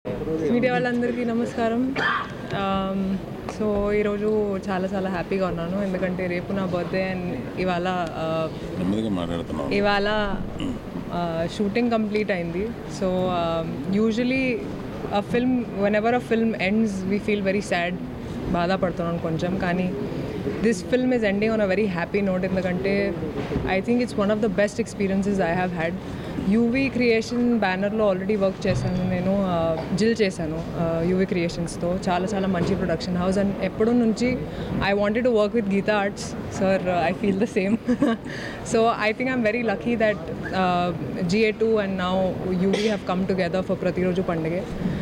Media వాళ్ళందరికీ నమస్కారం so ఈరోజు చాలా చాలా హ్యాపీగా ఉన్నాను ఎందుకంటే రేపు నా బర్త్డే అండ్ ఇవాళ ఆ, నెమ్మదిగా మాట్లాడుతున్నావు ఇవాళ షూటింగ్ కంప్లీట్ అయింది so usually a film whenever a film ends we feel very sad బాధపడుతున్నాను కొంచెం కానీ this film is ending on a very happy note ఎందుకంటే I think it's one of the best experiences I have had UV creation బ్యానర్లో already work చేశాను నేను జిల్ చేశాను UV క్రియేషన్స్తో చాలా చాలా మంచి ప్రొడక్షన్ హౌస్ అండ్ ఎప్పటి నుంచి I wanted to work with Geetha Arts sir I feel the same so I think I'm very lucky that GA two and now UV have come together for Prathiroju Panduga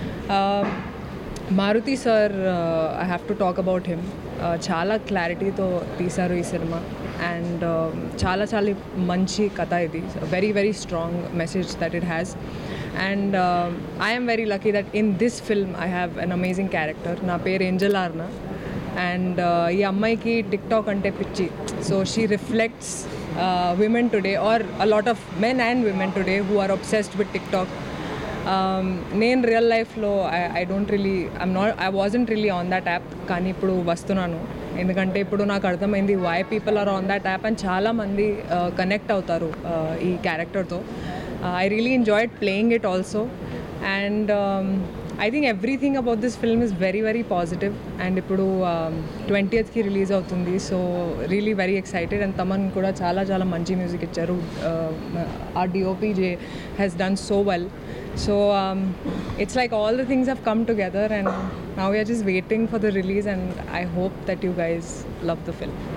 Maruthi sir I have to talk about him చాలా క్లారిటీతో తీశారు ఈ cinema and చాలా చాలా మంచి కథ ఇది very very strong message that it has and I'm very lucky that in this film I have an amazing character నా పేరు ఏంజల్ ఆర్నా అండ్ ఈ అమ్మాయికి టిక్ టాక్ అంటే పిచ్చి so she reflects women today are a lot of men and women today who are obsessed with TikTok నేను real లైఫ్లో I I don't really I'm not I wasn't really on that app కానీ ఇప్పుడు వస్తున్నాను ఎందుకంటే ఇప్పుడు నాకు అర్థమైంది why people are on that app అని చాలామంది కనెక్ట్ అవుతారు uh, ఈ క్యారెక్టర్తో I really enjoyed playing it also and I think everything about this film is very very positive and ఇప్పుడు ట్వంటీయత్కి రిలీజ్ అవుతుంది so really very excited and Thaman కూడా చాలా చాలా మంచి మ్యూజిక్ ఇచ్చారు uh DOP Jay has done so well so it's like all the things have come together and now we are just waiting for the release and I hope that you guys love the film.